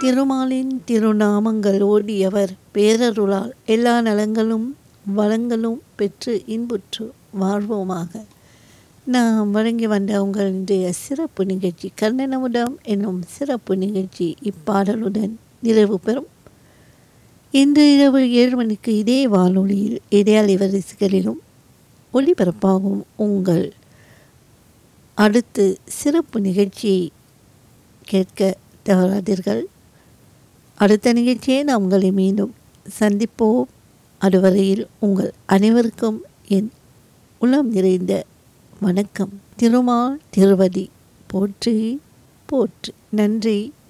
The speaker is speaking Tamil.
திருமாலின் திருநாமங்கள் ஓடியவர் பேரருளால் எல்லா நலங்களும் வளங்களும் பெற்று இன்புற்று வாழ்வோமாக நாம் வழங்கி வந்த உங்கள் இன்றைய சிறப்பு நிகழ்ச்சி கர்ணனமுடம் என்னும் சிறப்பு நிகழ்ச்சி இப்பாடலுடன் நிறைவு பெறும் இன்று இரவு ஏழு மணிக்கு இதே வானொலியில் இதே அலைவரிசைகளிலும் ஒளிபரப்பாகும் உங்கள் அடுத்து சிறப்பு நிகழ்ச்சியை கேட்க தவறாதீர்கள் அடுத்த நிகழ்ச்சியை நாம் உங்களை மீண்டும் சந்திப்போம் அதுவரையில் உங்கள் அனைவருக்கும் என் உளம் நிறைந்த வணக்கம் திருமால் திருவதி போற்றி போற்றி நன்றி